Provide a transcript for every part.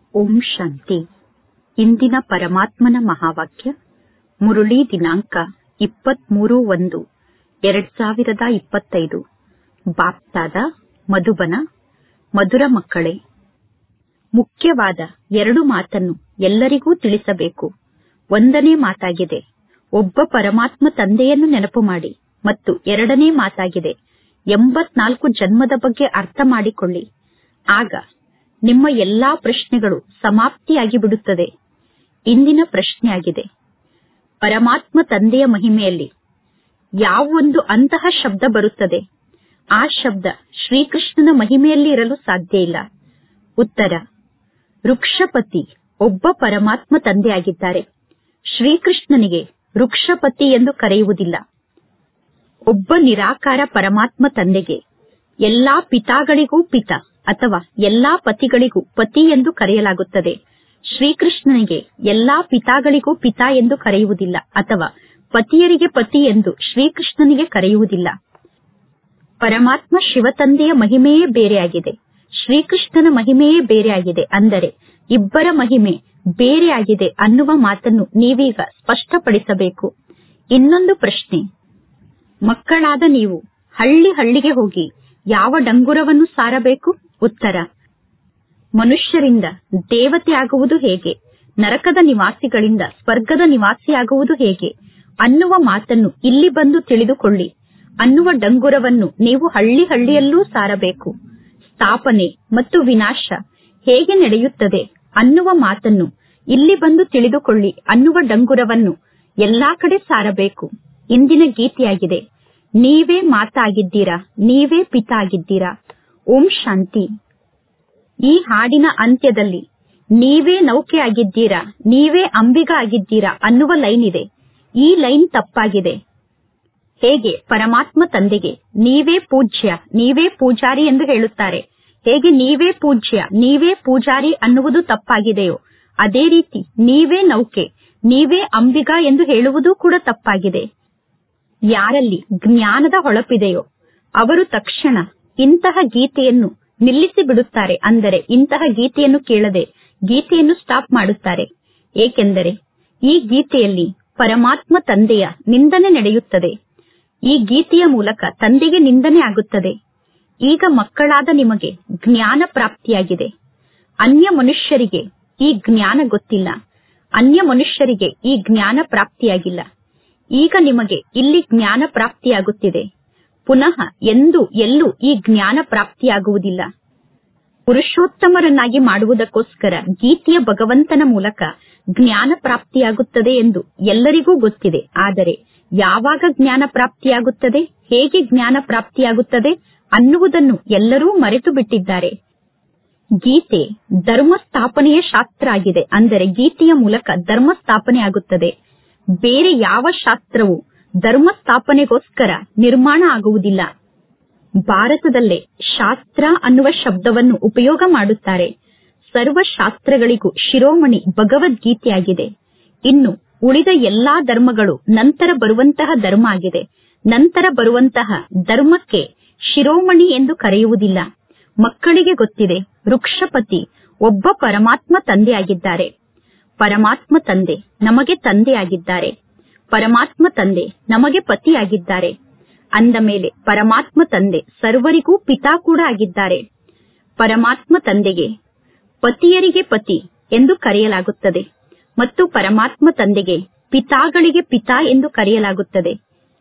ಓಂ ಶಾಂತಿ ಇಂದಿನ ಪರಮಾತ್ಮನ ಮಹಾವಾಕ್ಯ ಮುರುಳಿ ದಿನಾಂಕ ಇಪ್ಪತ್ಮೂರು ಒಂದು ಎರಡ್ ಸಾವಿರದ ಇಪ್ಪತ್ತೈದು ಬಾಪ್ತಾದ ಮಧುಬನ ಮಧುರ ಮಕ್ಕಳೇ ಮುಖ್ಯವಾದ ಎರಡು ಮಾತನ್ನು ಎಲ್ಲರಿಗೂ ತಿಳಿಸಬೇಕು ಒಂದನೇ ಮಾತಾಗಿದೆ ಒಬ್ಬ ಪರಮಾತ್ಮ ತಂದೆಯನ್ನು ನೆನಪು ಮಾಡಿ ಮತ್ತು ಎರಡನೇ ಮಾತಾಗಿದೆ ಎಂಬತ್ನಾಲ್ಕು ಜನ್ಮದ ಬಗ್ಗೆ ಅರ್ಥ ಮಾಡಿಕೊಳ್ಳಿ ಆಗ ನಿಮ್ಮ ಎಲ್ಲಾ ಪ್ರಶ್ನೆಗಳು ಸಮಾಪ್ತಿಯಾಗಿ ಬಿಡುತ್ತದೆ ಇಂದಿನ ಪ್ರಶ್ನೆಯಾಗಿದೆ ಪರಮಾತ್ಮ ತಂದೆಯ ಮಹಿಮೆಯಲ್ಲಿ ಯಾವೊಂದು ಅಂತಹ ಶಬ್ದ ಬರುತ್ತದೆ ಆ ಶಬ್ದ ಶ್ರೀಕೃಷ್ಣನ ಮಹಿಮೆಯಲ್ಲಿ ಇರಲು ಸಾಧ್ಯ ಇಲ್ಲ ಉತ್ತರ ವೃಕ್ಷಪತಿ ಒಬ್ಬ ಪರಮಾತ್ಮ ತಂದೆಯಾಗಿದ್ದಾರೆ ಶ್ರೀಕೃಷ್ಣನಿಗೆ ವೃಕ್ಷಪತಿ ಎಂದು ಕರೆಯುವುದಿಲ್ಲ ಒಬ್ಬ ನಿರಾಕಾರ ಪರಮಾತ್ಮ ತಂದೆಗೆ ಎಲ್ಲಾ ಪಿತಾಗಳಿಗೂ ಪಿತ ಅಥವಾ ಎಲ್ಲಾ ಪತಿಗಳಿಗೂ ಪತಿ ಎಂದು ಕರೆಯಲಾಗುತ್ತದೆ ಶ್ರೀಕೃಷ್ಣನಿಗೆ ಎಲ್ಲಾ ಪಿತಾಗಳಿಗೂ ಪಿತಾ ಎಂದು ಕರೆಯುವುದಿಲ್ಲ ಅಥವಾ ಪತಿಯರಿಗೆ ಪತಿ ಎಂದು ಶ್ರೀಕೃಷ್ಣನಿಗೆ ಕರೆಯುವುದಿಲ್ಲ ಪರಮಾತ್ಮ ಶಿವತಂದೆಯ ಮಹಿಮೆಯೇ ಬೇರೆಯಾಗಿದೆ ಶ್ರೀಕೃಷ್ಣನ ಮಹಿಮೆಯೇ ಬೇರೆಯಾಗಿದೆ ಅಂದರೆ ಇಬ್ಬರ ಮಹಿಮೆ ಬೇರೆಯಾಗಿದೆ ಅನ್ನುವ ಮಾತನ್ನು ನೀವೀಗ ಸ್ಪಷ್ಟಪಡಿಸಬೇಕು ಇನ್ನೊಂದು ಪ್ರಶ್ನೆ ಮಕ್ಕಳಾದ ನೀವು ಹಳ್ಳಿ ಹಳ್ಳಿಗೆ ಹೋಗಿ ಯಾವ ಡಂಗುರವನ್ನು ಸಾರಬೇಕು ಉತ್ತರ ಮನುಷ್ಯರಿಂದ ದೇವತೆ ಆಗುವುದು ಹೇಗೆ ನರಕದ ನಿವಾಸಿಗಳಿಂದ ಸ್ವರ್ಗದ ನಿವಾಸಿಯಾಗುವುದು ಹೇಗೆ ಅನ್ನುವ ಮಾತನ್ನು ಇಲ್ಲಿ ಬಂದು ತಿಳಿದುಕೊಳ್ಳಿ ಅನ್ನುವ ಡಂಗುರವನ್ನು ನೀವು ಹಳ್ಳಿ ಹಳ್ಳಿಯಲ್ಲೂ ಸಾರಬೇಕು ಸ್ಥಾಪನೆ ಮತ್ತು ವಿನಾಶ ಹೇಗೆ ನಡೆಯುತ್ತದೆ ಅನ್ನುವ ಮಾತನ್ನು ಇಲ್ಲಿ ಬಂದು ತಿಳಿದುಕೊಳ್ಳಿ ಅನ್ನುವ ಡಂಗುರವನ್ನು ಎಲ್ಲಾ ಕಡೆ ಸಾರಬೇಕು ಇಂದಿನ ಗೀತೆಯಾಗಿದೆ ನೀವೇ ಮಾತಾ ಆಗಿದ್ದೀರಾ ನೀವೇ ಪಿತ ಆಗಿದ್ದೀರಾ ಓಂ ಶಾಂತಿ ಈ ಹಾಡಿನ ಅಂತ್ಯದಲ್ಲಿ ನೀವೇ ನೌಕೆ ಆಗಿದ್ದೀರಾ ನೀವೇ ಅಂಬಿಗ ಆಗಿದ್ದೀರಾ ಅನ್ನುವ ಲೈನ್ ಇದೆ ಈ ಲೈನ್ ತಪ್ಪಾಗಿದೆ ಹೇಗೆ ಪರಮಾತ್ಮ ತಂದೆಗೆ ನೀವೇ ಪೂಜ್ಯ ನೀವೇ ಪೂಜಾರಿ ಎಂದು ಹೇಳುತ್ತಾರೆ ಹೇಗೆ ನೀವೇ ಪೂಜ್ಯ ನೀವೇ ಪೂಜಾರಿ ಅನ್ನುವುದು ತಪ್ಪಾಗಿದೆಯೋ ಅದೇ ರೀತಿ ನೀವೇ ನೌಕೆ ನೀವೇ ಅಂಬಿಗ ಎಂದು ಹೇಳುವುದೂ ಕೂಡ ತಪ್ಪಾಗಿದೆ ಯಾರಲ್ಲಿ ಜ್ಞಾನದ ಹೊಳಪಿದೆಯೋ ಅವರು ತಕ್ಷಣ ಇಂತಹ ಗೀತೆಯನ್ನು ನಿಲ್ಲಿಸಿ ಬಿಡುತ್ತಾರೆ ಅಂದರೆ ಇಂತಹ ಗೀತೆಯನ್ನು ಕೇಳದೆ ಗೀತೆಯನ್ನು ಸ್ಟಾಪ್ ಮಾಡುತ್ತಾರೆ ಏಕೆಂದರೆ ಈ ಗೀತೆಯಲ್ಲಿ ಪರಮಾತ್ಮ ತಂದೆಯ ನಿಂದನೆ ನಡೆಯುತ್ತದೆ ಈ ಗೀತೆಯ ಮೂಲಕ ತಂದೆಗೆ ನಿಂದನೆ ಆಗುತ್ತದೆ ಈಗ ಮಕ್ಕಳಾದ ನಿಮಗೆ ಜ್ಞಾನ ಪ್ರಾಪ್ತಿಯಾಗಿದೆ ಅನ್ಯ ಮನುಷ್ಯರಿಗೆ ಈ ಜ್ಞಾನ ಗೊತ್ತಿಲ್ಲ ಅನ್ಯ ಮನುಷ್ಯರಿಗೆ ಈ ಜ್ಞಾನ ಪ್ರಾಪ್ತಿಯಾಗಿಲ್ಲ ಈಗ ನಿಮಗೆ ಇಲ್ಲಿ ಜ್ಞಾನ ಪ್ರಾಪ್ತಿಯಾಗುತ್ತಿದೆ ಪುನಃ ಎಂದು ಎಲ್ಲೂ ಈ ಜ್ಞಾನ ಪ್ರಾಪ್ತಿಯಾಗುವುದಿಲ್ಲ ಪುರುಷೋತ್ತಮರನ್ನಾಗಿ ಮಾಡುವುದಕ್ಕೋಸ್ಕರ ಗೀತೆಯ ಭಗವಂತನ ಮೂಲಕ ಜ್ಞಾನ ಪ್ರಾಪ್ತಿಯಾಗುತ್ತದೆ ಎಂದು ಎಲ್ಲರಿಗೂ ಗೊತ್ತಿದೆ ಆದರೆ ಯಾವಾಗ ಜ್ಞಾನ ಪ್ರಾಪ್ತಿಯಾಗುತ್ತದೆ ಹೇಗೆ ಜ್ಞಾನ ಪ್ರಾಪ್ತಿಯಾಗುತ್ತದೆ ಅನ್ನುವುದನ್ನು ಎಲ್ಲರೂ ಮರೆತು ಬಿಟ್ಟಿದ್ದಾರೆ ಗೀತೆ ಧರ್ಮ ಸ್ಥಾಪನೆಯ ಶಾಸ್ತ್ರ ಆಗಿದೆ ಅಂದರೆ ಗೀತೆಯ ಮೂಲಕ ಧರ್ಮ ಸ್ಥಾಪನೆ ಆಗುತ್ತದೆ ಬೇರೆ ಯಾವ ಶಾಸ್ತ್ರವು ಧರ್ಮ ಸ್ಥಾಪನೆಗೋಸ್ಕರ ನಿರ್ಮಾಣ ಆಗುವುದಿಲ್ಲ ಭಾರತದಲ್ಲೇ ಶಾಸ್ತ್ರ ಅನ್ನುವ ಶಬ್ದವನ್ನು ಉಪಯೋಗ ಮಾಡುತ್ತಾರೆ ಸರ್ವ ಶಾಸ್ತ್ರಗಳಿಗೂ ಶಿರೋಮಣಿ ಭಗವದ್ಗೀತೆಯಾಗಿದೆ ಇನ್ನು ಉಳಿದ ಎಲ್ಲಾ ಧರ್ಮಗಳು ನಂತರ ಬರುವಂತಹ ಧರ್ಮ ಆಗಿದೆ ನಂತರ ಬರುವಂತಹ ಧರ್ಮಕ್ಕೆ ಶಿರೋಮಣಿ ಎಂದು ಕರೆಯುವುದಿಲ್ಲ ಮಕ್ಕಳಿಗೆ ಗೊತ್ತಿದೆ ವೃಕ್ಷಪತಿ ಒಬ್ಬ ಪರಮಾತ್ಮ ತಂದೆಯಾಗಿದ್ದಾರೆ ಪರಮಾತ್ಮ ತಂದೆ ನಮಗೆ ತಂದೆಯಾಗಿದ್ದಾರೆ ಪರಮಾತ್ಮ ತಂದೆ ನಮಗೆ ಪತಿಯಾಗಿದ್ದಾರೆ ಅಂದ ಮೇಲೆ ಪರಮಾತ್ಮ ತಂದೆ ಸರ್ವರಿಗೂ ಪಿತಾ ಕೂಡ ಆಗಿದ್ದಾರೆ ಪರಮಾತ್ಮ ತಂದೆಗೆ ಪತಿಯರಿಗೆ ಪತಿ ಎಂದು ಕರೆಯಲಾಗುತ್ತದೆ ಮತ್ತು ಪರಮಾತ್ಮ ತಂದೆಗೆ ಪಿತಾಗಳಿಗೆ ಪಿತಾ ಎಂದು ಕರೆಯಲಾಗುತ್ತದೆ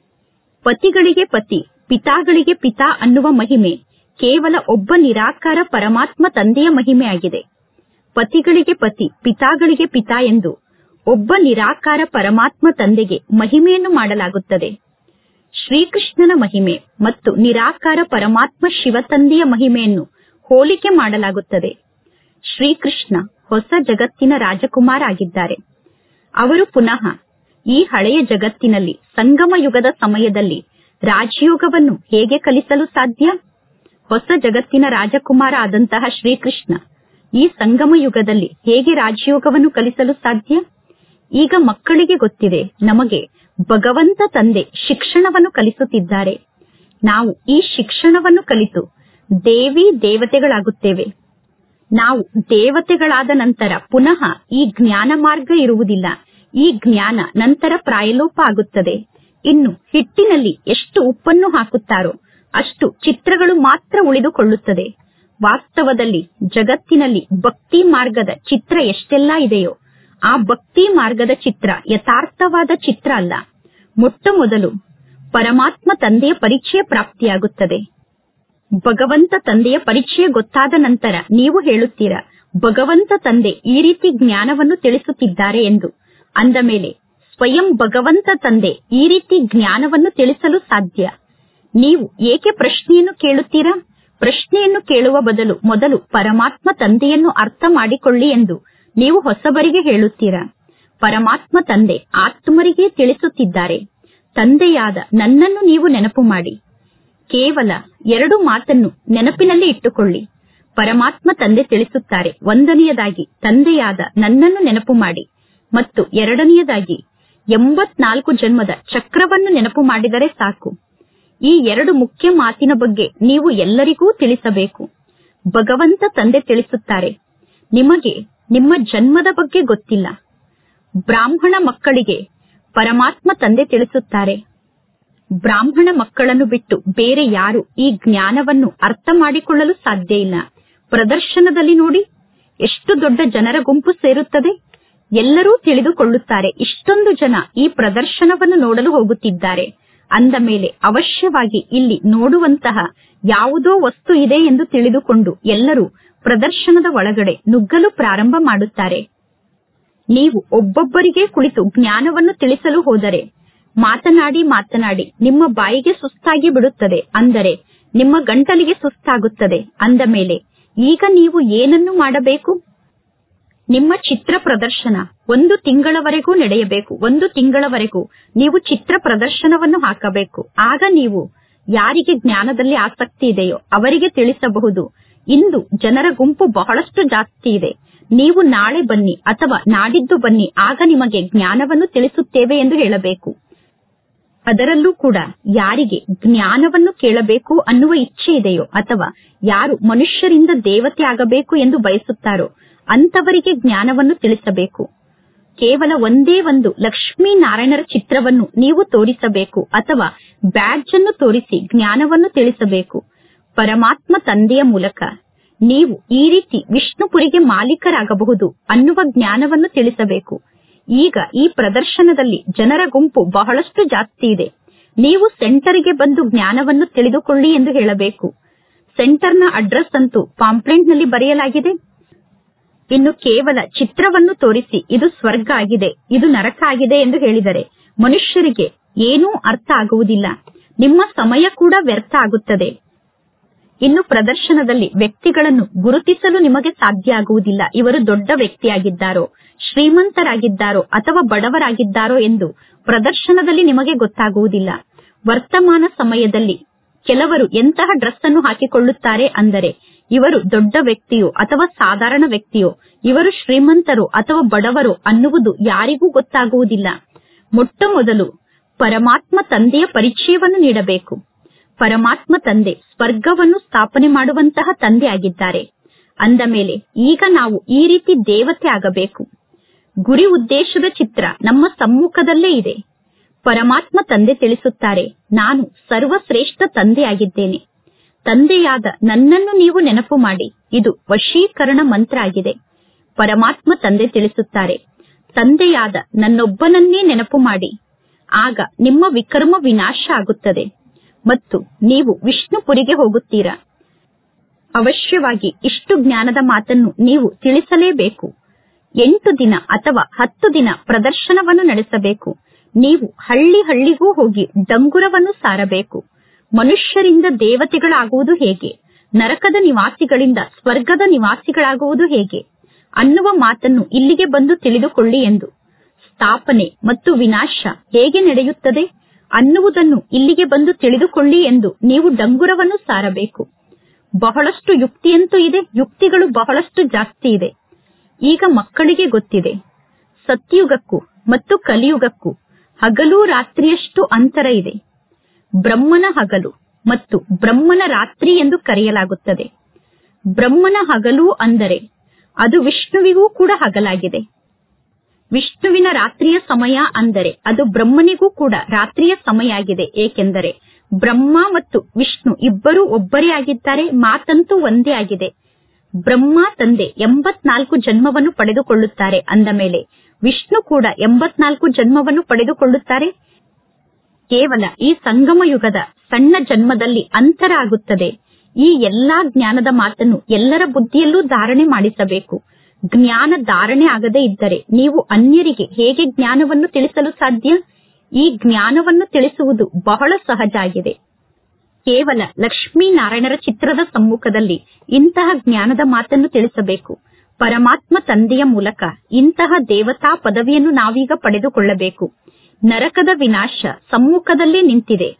ಪತಿಗಳಿಗೆ ಪತಿ ಪಿತಾಗಳಿಗೆ ಪಿತಾ ಅನ್ನುವ ಮಹಿಮೆ ಕೇವಲ ಒಬ್ಬ ನಿರಾಕಾರ ಪರಮಾತ್ಮ ತಂದೆಯ ಮಹಿಮೆ ಆಗಿದೆ ಪತಿಗಳಿಗೆ ಪತಿ ಪಿತಾಗಳಿಗೆ ಪಿತಾ ಎಂದು ಒಬ್ಬ ನಿರಾಕಾರ ಪರಮಾತ್ಮ ತಂದೆಗೆ ಮಹಿಮೆಯನ್ನು ಮಾಡಲಾಗುತ್ತದೆ ಶ್ರೀಕೃಷ್ಣನ ಮಹಿಮೆ ಮತ್ತು ನಿರಾಕಾರ ಪರಮಾತ್ಮ ಶಿವತಂದೆಯ ಮಹಿಮೆಯನ್ನು ಹೋಲಿಕೆ ಮಾಡಲಾಗುತ್ತದೆ ಶ್ರೀಕೃಷ್ಣ ಹೊಸ ಜಗತ್ತಿನ ರಾಜಕುಮಾರ ಆಗಿದ್ದಾರೆ ಅವರು ಪುನಃ ಈ ಹಳೆಯ ಜಗತ್ತಿನಲ್ಲಿ ಸಂಗಮ ಯುಗದ ಸಮಯದಲ್ಲಿ ರಾಜಯೋಗವನ್ನು ಹೇಗೆ ಕಲಿಸಲು ಸಾಧ್ಯ ಹೊಸ ಜಗತ್ತಿನ ರಾಜಕುಮಾರ ಆದಂತಹ ಶ್ರೀಕೃಷ್ಣ ಈ ಸಂಗಮ ಯುಗದಲ್ಲಿ ಹೇಗೆ ರಾಜಯೋಗವನ್ನು ಕಲಿಸಲು ಸಾಧ್ಯ ಈಗ ಮಕ್ಕಳಿಗೆ ಗೊತ್ತಿದೆ ನಮಗೆ ಭಗವಂತ ತಂದೆ ಶಿಕ್ಷಣವನ್ನು ಕಲಿಸುತ್ತಿದ್ದಾರೆ ನಾವು ಈ ಶಿಕ್ಷಣವನ್ನು ಕಲಿತು ದೇವಿ ದೇವತೆಗಳಾಗುತ್ತೇವೆ ನಾವು ದೇವತೆಗಳಾದ ನಂತರ ಪುನಃ ಈ ಜ್ಞಾನ ಮಾರ್ಗ ಇರುವುದಿಲ್ಲ ಈ ಜ್ಞಾನ ನಂತರ ಪ್ರಾಯಲೋಪ ಆಗುತ್ತದೆ ಇನ್ನು ಹಿಟ್ಟಿನಲ್ಲಿ ಎಷ್ಟು ಉಪ್ಪನ್ನು ಹಾಕುತ್ತಾರೋ ಅಷ್ಟು ಚಿತ್ರಗಳು ಮಾತ್ರ ಉಳಿದುಕೊಳ್ಳುತ್ತದೆ ವಾಸ್ತವದಲ್ಲಿ ಜಗತ್ತಿನಲ್ಲಿ ಭಕ್ತಿ ಮಾರ್ಗದ ಚಿತ್ರ ಎಷ್ಟೆಲ್ಲಾ ಇದೆಯೋ ಆ ಭಕ್ತಿ ಮಾರ್ಗದ ಚಿತ್ರ ಯಥಾರ್ಥವಾದ ಚಿತ್ರ ಅಲ್ಲ ಮೊಟ್ಟ ಮೊದಲು ಪರಮಾತ್ಮ ತಂದೆಯ ಪರಿಚಯ ಪ್ರಾಪ್ತಿಯಾಗುತ್ತದೆ ಭಗವಂತ ತಂದೆಯ ಪರಿಚಯ ಗೊತ್ತಾದ ನಂತರ ನೀವು ಹೇಳುತ್ತೀರಾ ಭಗವಂತ ತಂದೆ ಈ ರೀತಿ ಜ್ಞಾನವನ್ನು ತಿಳಿಸುತ್ತಿದ್ದಾರೆ ಎಂದು ಅಂದ ಮೇಲೆ ಸ್ವಯಂ ಭಗವಂತ ತಂದೆ ಈ ರೀತಿ ಜ್ಞಾನವನ್ನು ತಿಳಿಸಲು ಸಾಧ್ಯ ನೀವು ಏಕೆ ಪ್ರಶ್ನೆಯನ್ನು ಕೇಳುತ್ತೀರಾ ಪ್ರಶ್ನೆಯನ್ನು ಕೇಳುವ ಬದಲು ಮೊದಲು ಪರಮಾತ್ಮ ತಂದೆಯನ್ನು ಅರ್ಥ ಮಾಡಿಕೊಳ್ಳಿ ಎಂದು ನೀವು ಹೊಸಬರಿಗೆ ಹೇಳುತ್ತೀರಾ ಪರಮಾತ್ಮ ತಂದೆ ಆತ್ಮರಿಗೆ ತಿಳಿಸುತ್ತಿದ್ದಾರೆ ತಂದೆಯಾದ ನನ್ನನ್ನು ನೀವು ನೆನಪು ಮಾಡಿ ಕೇವಲ ಎರಡು ಮಾತನ್ನು ನೆನಪಿನಲ್ಲಿ ಇಟ್ಟುಕೊಳ್ಳಿ ಪರಮಾತ್ಮ ತಂದೆ ತಿಳಿಸುತ್ತಾರೆ ಒಂದನೆಯದಾಗಿ ತಂದೆಯಾದ ನನ್ನನ್ನು ನೆನಪು ಮಾಡಿ ಮತ್ತು ಎರಡನೆಯದಾಗಿ ಎಂಬತ್ನಾಲ್ಕು ಜನ್ಮದ ಚಕ್ರವನ್ನು ನೆನಪು ಮಾಡಿದರೆ ಸಾಕು ಈ ಎರಡು ಮುಖ್ಯ ಮಾತಿನ ಬಗ್ಗೆ ನೀವು ಎಲ್ಲರಿಗೂ ತಿಳಿಸಬೇಕು ಭಗವಂತ ತಂದೆ ತಿಳಿಸುತ್ತಾರೆ ನಿಮಗೆ ನಿಮ್ಮ ಜನ್ಮದ ಬಗ್ಗೆ ಗೊತ್ತಿಲ್ಲ ಬ್ರಾಹ್ಮಣ ಮಕ್ಕಳಿಗೆ ಪರಮಾತ್ಮ ತಂದೆ ತಿಳಿಸುತ್ತಾರೆ ಬ್ರಾಹ್ಮಣ ಮಕ್ಕಳನ್ನು ಬಿಟ್ಟು ಬೇರೆ ಯಾರು ಈ ಜ್ಞಾನವನ್ನು ಅರ್ಥ ಮಾಡಿಕೊಳ್ಳಲು ಸಾಧ್ಯ ಇಲ್ಲ ಪ್ರದರ್ಶನದಲ್ಲಿ ನೋಡಿ ಎಷ್ಟು ದೊಡ್ಡ ಜನರ ಗುಂಪು ಸೇರುತ್ತದೆ ಎಲ್ಲರೂ ತಿಳಿದುಕೊಳ್ಳುತ್ತಾರೆ ಇಷ್ಟೊಂದು ಜನ ಈ ಪ್ರದರ್ಶನವನ್ನು ನೋಡಲು ಹೋಗುತ್ತಿದ್ದಾರೆ ಅಂದ ಮೇಲೆ ಅವಶ್ಯವಾಗಿ ಇಲ್ಲಿ ನೋಡುವಂತಹ ಯಾವುದೋ ವಸ್ತು ಇದೆ ಎಂದು ತಿಳಿದುಕೊಂಡು ಎಲ್ಲರೂ ಪ್ರದರ್ಶನದ ಒಳಗಡೆ ನುಗ್ಗಲು ಪ್ರಾರಂಭ ಮಾಡುತ್ತಾರೆ ನೀವು ಒಬ್ಬೊಬ್ಬರಿಗೆ ಕುಳಿತು ಜ್ಞಾನವನ್ನು ತಿಳಿಸಲು ಹೋದರೆ ಮಾತನಾಡಿ ಮಾತನಾಡಿ ನಿಮ್ಮ ಬಾಯಿಗೆ ಸುಸ್ತಾಗಿ ಬಿಡುತ್ತದೆ ಅಂದರೆ ನಿಮ್ಮ ಗಂಟಲಿಗೆ ಸುಸ್ತಾಗುತ್ತದೆ ಅಂದ ಮೇಲೆ ಈಗ ನೀವು ಏನನ್ನು ಮಾಡಬೇಕು ನಿಮ್ಮ ಚಿತ್ರ ಪ್ರದರ್ಶನ ಒಂದು ತಿಂಗಳವರೆಗೂ ನಡೆಯಬೇಕು ಒಂದು ತಿಂಗಳವರೆಗೂ ನೀವು ಚಿತ್ರ ಪ್ರದರ್ಶನವನ್ನು ಹಾಕಬೇಕು ಆಗ ನೀವು ಯಾರಿಗೆ ಜ್ಞಾನದಲ್ಲಿ ಆಸಕ್ತಿ ಇದೆಯೋ ಅವರಿಗೆ ತಿಳಿಸಬಹುದು ಇಂದು ಜನರ ಗುಂಪು ಬಹಳಷ್ಟು ಜಾಸ್ತಿ ಇದೆ ನೀವು ನಾಳೆ ಬನ್ನಿ ಅಥವಾ ನಾಡಿದ್ದು ಬನ್ನಿ ಆಗ ನಿಮಗೆ ಜ್ಞಾನವನ್ನು ತಿಳಿಸುತ್ತೇವೆ ಎಂದು ಹೇಳಬೇಕು ಅದರಲ್ಲೂ ಕೂಡ ಯಾರಿಗೆ ಜ್ಞಾನವನ್ನು ಕೇಳಬೇಕು ಅನ್ನುವ ಇಚ್ಛೆ ಇದೆಯೋ ಅಥವಾ ಯಾರು ಮನುಷ್ಯರಿಂದ ದೇವತೆ ಆಗಬೇಕು ಎಂದು ಬಯಸುತ್ತಾರೋ ಅಂತವರಿಗೆ ಜ್ಞಾನವನ್ನು ತಿಳಿಸಬೇಕು ಕೇವಲ ಒಂದೇ ಒಂದು ಲಕ್ಷ್ಮೀ ನಾರಾಯಣರ ಚಿತ್ರವನ್ನು ನೀವು ತೋರಿಸಬೇಕು ಅಥವಾ ಬ್ಯಾಡ್ಜ್ ಅನ್ನು ತೋರಿಸಿ ಜ್ಞಾನವನ್ನು ತಿಳಿಸಬೇಕು ಪರಮಾತ್ಮ ತಂದೆಯ ಮೂಲಕ ನೀವು ಈ ರೀತಿ ವಿಷ್ಣುಪುರಿಗೆ ಮಾಲೀಕರಾಗಬಹುದು ಅನ್ನುವ ಜ್ಞಾನವನ್ನು ತಿಳಿಸಬೇಕು ಈಗ ಈ ಪ್ರದರ್ಶನದಲ್ಲಿ ಜನರ ಗುಂಪು ಬಹಳಷ್ಟು ಜಾಸ್ತಿ ಇದೆ ನೀವು ಸೆಂಟರ್ಗೆ ಬಂದು ಜ್ಞಾನವನ್ನು ತಿಳಿದುಕೊಳ್ಳಿ ಎಂದು ಹೇಳಬೇಕು ಸೆಂಟರ್ನ ಅಡ್ರೆಸ್ ಅಂತೂ ಪಾಂಪ್ಲೆಂಟ್ನಲ್ಲಿ ಬರೆಯಲಾಗಿದೆ ಇನ್ನು ಕೇವಲ ಚಿತ್ರವನ್ನು ತೋರಿಸಿ ಇದು ಸ್ವರ್ಗ ಆಗಿದೆ ಇದು ನರಕ ಆಗಿದೆ ಎಂದು ಹೇಳಿದರೆ ಮನುಷ್ಯರಿಗೆ ಏನೂ ಅರ್ಥ ಆಗುವುದಿಲ್ಲ ನಿಮ್ಮ ಸಮಯ ಕೂಡ ವ್ಯರ್ಥ ಆಗುತ್ತದೆ ಇನ್ನು ಪ್ರದರ್ಶನದಲ್ಲಿ ವ್ಯಕ್ತಿಗಳನ್ನು ಗುರುತಿಸಲು ನಿಮಗೆ ಸಾಧ್ಯ ಆಗುವುದಿಲ್ಲ ಇವರು ದೊಡ್ಡ ವ್ಯಕ್ತಿಯಾಗಿದ್ದಾರೋ ಶ್ರೀಮಂತರಾಗಿದ್ದಾರೋ ಅಥವಾ ಬಡವರಾಗಿದ್ದಾರೋ ಎಂದು ಪ್ರದರ್ಶನದಲ್ಲಿ ನಿಮಗೆ ಗೊತ್ತಾಗುವುದಿಲ್ಲ ವರ್ತಮಾನ ಸಮಯದಲ್ಲಿ ಕೆಲವರು ಎಂತಹ ಡ್ರೆಸ್ ಅನ್ನು ಹಾಕಿಕೊಳ್ಳುತ್ತಾರೆ ಅಂದರೆ ಇವರು ದೊಡ್ಡ ವ್ಯಕ್ತಿಯೋ ಅಥವಾ ಸಾಧಾರಣ ವ್ಯಕ್ತಿಯೋ ಇವರು ಶ್ರೀಮಂತರೋ ಅಥವಾ ಬಡವರೋ ಅನ್ನುವುದು ಯಾರಿಗೂ ಗೊತ್ತಾಗುವುದಿಲ್ಲ ಮೊಟ್ಟ ಮೊದಲು ಪರಮಾತ್ಮ ತಂದೆಯ ಪರಿಚಯವನ್ನು ನೀಡಬೇಕು ಪರಮಾತ್ಮ ತಂದೆ ಸ್ವರ್ಗವನ್ನು ಸ್ಥಾಪನೆ ಮಾಡುವಂತಹ ತಂದೆ ಆಗಿದ್ದಾರೆ ಅಂದ ಮೇಲೆ ಈಗ ನಾವು ಈ ರೀತಿ ದೇವತೆ ಆಗಬೇಕು ಗುರಿ ಉದ್ದೇಶದ ಚಿತ್ರ ನಮ್ಮ ಸಮ್ಮುಖದಲ್ಲೇ ಇದೆ ಪರಮಾತ್ಮ ತಂದೆ ತಿಳಿಸುತ್ತಾರೆ ನಾನು ಸರ್ವಶ್ರೇಷ್ಠ ತಂದೆಯಾಗಿದ್ದೇನೆ ತಂದೆಯಾದ ನನ್ನನ್ನು ನೀವು ನೆನಪು ಮಾಡಿ ಇದು ವಶೀಕರಣ ಮಂತ್ರ ಆಗಿದೆ ಪರಮಾತ್ಮ ತಂದೆ ತಿಳಿಸುತ್ತಾರೆ ತಂದೆಯಾದ ನನ್ನೊಬ್ಬನನ್ನೇ ನೆನಪು ಮಾಡಿ ಆಗ ನಿಮ್ಮ ವಿಕರ್ಮ ವಿನಾಶ ಆಗುತ್ತದೆ ಮತ್ತು ನೀವು ವಿಷ್ಣುಪುರಿಗೆ ಹೋಗುತ್ತೀರಾ ಅವಶ್ಯವಾಗಿ ಇಷ್ಟು ಜ್ಞಾನದ ಮಾತನ್ನು ನೀವು ತಿಳಿಸಲೇಬೇಕು ಎಂಟು ದಿನ ಅಥವಾ ಹತ್ತು ದಿನ ಪ್ರದರ್ಶನವನ್ನು ನಡೆಸಬೇಕು ನೀವು ಹಳ್ಳಿ ಹಳ್ಳಿಗೂ ಹೋಗಿ ಡಂಗುರವನ್ನು ಸಾರಬೇಕು ಮನುಷ್ಯರಿಂದ ದೇವತೆಗಳಾಗುವುದು ಹೇಗೆ ನರಕದ ನಿವಾಸಿಗಳಿಂದ ಸ್ವರ್ಗದ ನಿವಾಸಿಗಳಾಗುವುದು ಹೇಗೆ ಅನ್ನುವ ಮಾತನ್ನು ಇಲ್ಲಿಗೆ ಬಂದು ತಿಳಿದುಕೊಳ್ಳಿ ಎಂದು ಸ್ಥಾಪನೆ ಮತ್ತು ವಿನಾಶ ಹೇಗೆ ನಡೆಯುತ್ತದೆ ಅನ್ನುವುದನ್ನು ಇಲ್ಲಿಗೆ ಬಂದು ತಿಳಿದುಕೊಳ್ಳಿ ಎಂದು ನೀವು ಡಂಗುರವನ್ನು ಸಾರಬೇಕು ಬಹಳಷ್ಟು ಯುಕ್ತಿಯಂತೂ ಇದೆ ಯುಕ್ತಿಗಳು ಬಹಳಷ್ಟು ಜಾಸ್ತಿ ಇದೆ ಈಗ ಮಕ್ಕಳಿಗೆ ಗೊತ್ತಿದೆ ಸತ್ಯುಗಕ್ಕೂ ಮತ್ತು ಕಲಿಯುಗಕ್ಕೂ ಹಗಲು ರಾತ್ರಿಯಷ್ಟು ಅಂತರ ಇದೆ ಬ್ರಹ್ಮನ ಹಗಲು ಮತ್ತು ಬ್ರಹ್ಮನ ರಾತ್ರಿ ಎಂದು ಕರೆಯಲಾಗುತ್ತದೆ ಬ್ರಹ್ಮನ ಹಗಲು ಅಂದರೆ ಅದು ವಿಷ್ಣುವಿಗೂ ಕೂಡ ಹಗಲಾಗಿದೆ ವಿಷ್ಣುವಿನ ರಾತ್ರಿಯ ಸಮಯ ಅಂದರೆ ಅದು ಬ್ರಹ್ಮನಿಗೂ ಕೂಡ ರಾತ್ರಿಯ ಸಮಯ ಆಗಿದೆ ಏಕೆಂದರೆ ಬ್ರಹ್ಮ ಮತ್ತು ವಿಷ್ಣು ಇಬ್ಬರೂ ಒಬ್ಬರೇ ಆಗಿದ್ದಾರೆ ಮಾತಂತೂ ಒಂದೇ ಆಗಿದೆ ಬ್ರಹ್ಮ ತಂದೆ ಎಂಬತ್ನಾಲ್ಕು ಜನ್ಮವನ್ನು ಪಡೆದುಕೊಳ್ಳುತ್ತಾರೆ ಅಂದ ಮೇಲೆ ವಿಷ್ಣು ಕೂಡ ಎಂಬತ್ನಾಲ್ಕು ಜನ್ಮವನ್ನು ಪಡೆದುಕೊಳ್ಳುತ್ತಾರೆ ಕೇವಲ ಈ ಸಂಗಮ ಯುಗದ ಸಣ್ಣ ಜನ್ಮದಲ್ಲಿ ಅಂತರ ಆಗುತ್ತದೆ ಈ ಎಲ್ಲಾ ಜ್ಞಾನದ ಮಾತನ್ನು ಎಲ್ಲರ ಬುದ್ಧಿಯಲ್ಲೂ ಧಾರಣೆ ಮಾಡಿಸಬೇಕು ಜ್ಞಾನ ಧಾರಣೆ ಆಗದೇ ಇದ್ದರೆ ನೀವು ಅನ್ಯರಿಗೆ ಹೇಗೆ ಜ್ಞಾನವನ್ನು ತಿಳಿಸಲು ಸಾಧ್ಯ ಈ ಜ್ಞಾನವನ್ನು ತಿಳಿಸುವುದು ಬಹಳ ಸಹಜ ಆಗಿದೆ ಕೇವಲ ಲಕ್ಷ್ಮೀನಾರಾಯಣರ ಚಿತ್ರದ ಸಮ್ಮುಖದಲ್ಲಿ ಇಂತಹ ಜ್ಞಾನದ ಮಾತನ್ನು ತಿಳಿಸಬೇಕು ಪರಮಾತ್ಮ ತಂದೆಯ ಮೂಲಕ ಇಂತಹ ದೇವತಾ ಪದವಿಯನ್ನು ನಾವೀಗ ಪಡೆದುಕೊಳ್ಳಬೇಕು ನರಕದ ವಿನಾಶ ಸಮ್ಮುಖದಲ್ಲೇ ನಿಂತಿದೆ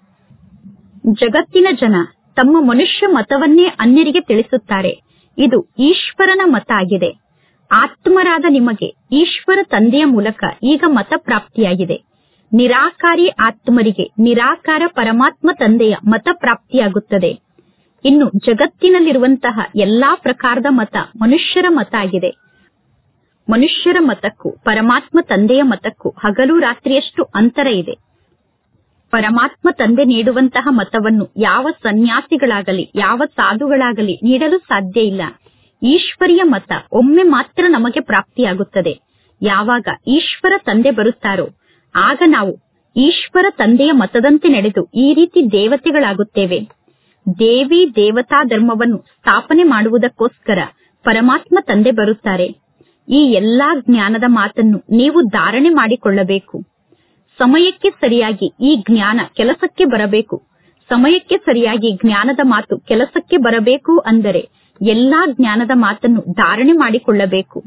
ಜಗತ್ತಿನ ಜನ ತಮ್ಮ ಮನುಷ್ಯ ಮತವನ್ನೇ ಅನ್ಯರಿಗೆ ತಿಳಿಸುತ್ತಾರೆ ಇದು ಈಶ್ವರನ ಮತ ಆಗಿದೆ ಆತ್ಮರಾದ ನಿಮಗೆ ಈಶ್ವರ ತಂದೆಯ ಮೂಲಕ ಈಗ ಮತ ಪ್ರಾಪ್ತಿಯಾಗಿದೆ ನಿರಾಕಾರಿ ಆತ್ಮರಿಗೆ ನಿರಾಕಾರ ಪರಮಾತ್ಮ ತಂದೆಯ ಮತ ಪ್ರಾಪ್ತಿಯಾಗುತ್ತದೆ ಇನ್ನು ಜಗತ್ತಿನಲ್ಲಿರುವಂತಹ ಎಲ್ಲಾ ಪ್ರಕಾರದ ಮತ ಮನುಷ್ಯರ ಮತ ಆಗಿದೆ ಮನುಷ್ಯರ ಮತಕ್ಕೂ ಪರಮಾತ್ಮ ತಂದೆಯ ಮತಕ್ಕೂ ಹಗಲು ರಾತ್ರಿಯಷ್ಟು ಅಂತರ ಇದೆ ಪರಮಾತ್ಮ ತಂದೆ ನೀಡುವಂತಹ ಮತವನ್ನು ಯಾವ ಸನ್ಯಾಸಿಗಳಾಗಲಿ ಯಾವ ಸಾಧುಗಳಾಗಲಿ ನೀಡಲು ಸಾಧ್ಯ ಇಲ್ಲ ಈಶ್ವರಿಯ ಮತ ಒಮ್ಮೆ ಮಾತ್ರ ನಮಗೆ ಪ್ರಾಪ್ತಿಯಾಗುತ್ತದೆ ಯಾವಾಗ ಈಶ್ವರ ತಂದೆ ಬರುತ್ತಾರೋ ಆಗ ನಾವು ಈಶ್ವರ ತಂದೆಯ ಮತದಂತೆ ನಡೆದು ಈ ರೀತಿ ದೇವತೆಗಳಾಗುತ್ತೇವೆ ದೇವಿ ದೇವತಾ ಧರ್ಮವನ್ನು ಸ್ಥಾಪನೆ ಮಾಡುವುದಕ್ಕೋಸ್ಕರ ಪರಮಾತ್ಮ ತಂದೆ ಬರುತ್ತಾರೆ ಈ ಎಲ್ಲಾ ಜ್ಞಾನದ ಮಾತನ್ನು ನೀವು ಧಾರಣೆ ಮಾಡಿಕೊಳ್ಳಬೇಕು ಸಮಯಕ್ಕೆ ಸರಿಯಾಗಿ ಈ ಜ್ಞಾನ ಕೆಲಸಕ್ಕೆ ಬರಬೇಕು ಸಮಯಕ್ಕೆ ಸರಿಯಾಗಿ ಜ್ಞಾನದ ಮಾತು ಕೆಲಸಕ್ಕೆ ಬರಬೇಕು ಅಂದರೆ ಎಲ್ಲಾ ಜ್ಞಾನದ ಮಾತನ್ನು ಧಾರಣೆ ಮಾಡಿಕೊಳ್ಳಬೇಕು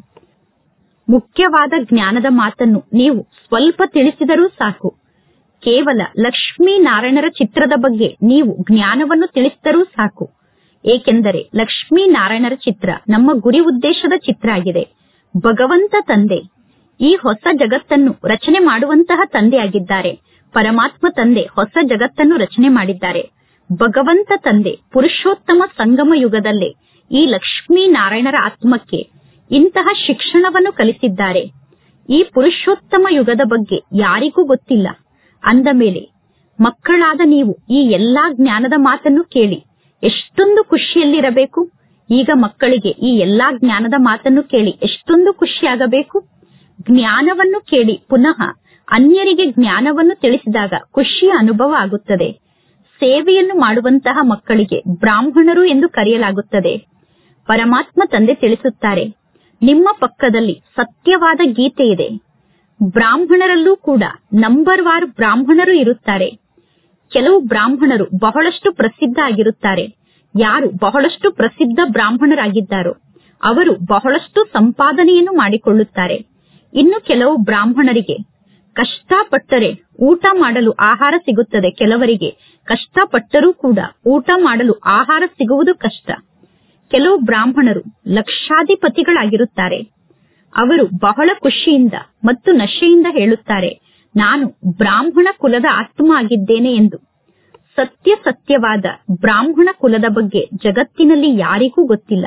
ಮುಖ್ಯವಾದ ಜ್ಞಾನದ ಮಾತನ್ನು ನೀವು ಸ್ವಲ್ಪ ತಿಳಿಸಿದರೂ ಸಾಕು ಕೇವಲ ಲಕ್ಷ್ಮೀ ನಾರಾಯಣರ ಚಿತ್ರದ ಬಗ್ಗೆ ನೀವು ಜ್ಞಾನವನ್ನು ತಿಳಿಸಿದರೂ ಸಾಕು ಏಕೆಂದರೆ ಲಕ್ಷ್ಮೀ ನಾರಾಯಣರ ಚಿತ್ರ ನಮ್ಮ ಗುರಿ ಉದ್ದೇಶದ ಚಿತ್ರ ಆಗಿದೆ ಭಗವಂತ ತಂದೆ ಈ ಹೊಸ ಜಗತ್ತನ್ನು ರಚನೆ ಮಾಡುವಂತಹ ತಂದೆಯಾಗಿದ್ದಾರೆ ಪರಮಾತ್ಮ ತಂದೆ ಹೊಸ ಜಗತ್ತನ್ನು ರಚನೆ ಮಾಡಿದ್ದಾರೆ ಭಗವಂತ ತಂದೆ ಪುರುಷೋತ್ತಮ ಸಂಗಮ ಯುಗದಲ್ಲೇ ಈ ಲಕ್ಷ್ಮೀ ನಾರಾಯಣರ ಆತ್ಮಕ್ಕೆ ಇಂತಹ ಶಿಕ್ಷಣವನ್ನು ಕಲಿಸಿದ್ದಾರೆ ಈ ಪುರುಷೋತ್ತಮ ಯುಗದ ಬಗ್ಗೆ ಯಾರಿಗೂ ಗೊತ್ತಿಲ್ಲ ಅಂದ ಮೇಲೆ ಮಕ್ಕಳಾದ ನೀವು ಈ ಎಲ್ಲಾ ಜ್ಞಾನದ ಮಾತನ್ನು ಕೇಳಿ ಎಷ್ಟೊಂದು ಖುಷಿಯಲ್ಲಿರಬೇಕು ಈಗ ಮಕ್ಕಳಿಗೆ ಈ ಎಲ್ಲಾ ಜ್ಞಾನದ ಮಾತನ್ನು ಕೇಳಿ ಎಷ್ಟೊಂದು ಖುಷಿಯಾಗಬೇಕು ಜ್ಞಾನವನ್ನು ಕೇಳಿ ಪುನಃ ಅನ್ಯರಿಗೆ ಜ್ಞಾನವನ್ನು ತಿಳಿಸಿದಾಗ ಖುಷಿಯ ಅನುಭವ ಆಗುತ್ತದೆ ಸೇವೆಯನ್ನು ಮಾಡುವಂತಹ ಮಕ್ಕಳಿಗೆ ಬ್ರಾಹ್ಮಣರು ಎಂದು ಕರೆಯಲಾಗುತ್ತದೆ ಪರಮಾತ್ಮ ತಂದೆ ತಿಳಿಸುತ್ತಾರೆ ನಿಮ್ಮ ಪಕ್ಕದಲ್ಲಿ ಸತ್ಯವಾದ ಗೀತೆ ಇದೆ ಬ್ರಾಹ್ಮಣರಲ್ಲೂ ಕೂಡ ನಂಬರ್ ವಾರ್ ಬ್ರಾಹ್ಮಣರು ಇರುತ್ತಾರೆ ಕೆಲವು ಬ್ರಾಹ್ಮಣರು ಬಹಳಷ್ಟು ಪ್ರಸಿದ್ಧ ಆಗಿರುತ್ತಾರೆ ಯಾರು ಬಹಳಷ್ಟು ಪ್ರಸಿದ್ಧ ಬ್ರಾಹ್ಮಣರಾಗಿದ್ದಾರೋ ಅವರು ಬಹಳಷ್ಟು ಸಂಪಾದನೆಯನ್ನು ಮಾಡಿಕೊಳ್ಳುತ್ತಾರೆ ಇನ್ನು ಕೆಲವು ಬ್ರಾಹ್ಮಣರಿಗೆ ಕಷ್ಟಪಟ್ಟರೆ ಊಟ ಮಾಡಲು ಆಹಾರ ಸಿಗುತ್ತದೆ ಕೆಲವರಿಗೆ ಕಷ್ಟಪಟ್ಟರೂ ಕೂಡ ಊಟ ಮಾಡಲು ಆಹಾರ ಸಿಗುವುದು ಕಷ್ಟ ಕೆಲವು ಬ್ರಾಹ್ಮಣರು ಲಕ್ಷಾಧಿಪತಿಗಳಾಗಿರುತ್ತಾರೆ ಅವರು ಬಹಳ ಖುಷಿಯಿಂದ ಮತ್ತು ನಶೆಯಿಂದ ಹೇಳುತ್ತಾರೆ ನಾನು ಬ್ರಾಹ್ಮಣ ಕುಲದ ಆತ್ಮ ಆಗಿದ್ದೇನೆ ಎಂದು ಸತ್ಯ ಸತ್ಯವಾದ ಬ್ರಾಹ್ಮಣ ಕುಲದ ಬಗ್ಗೆ ಜಗತ್ತಿನಲ್ಲಿ ಯಾರಿಗೂ ಗೊತ್ತಿಲ್ಲ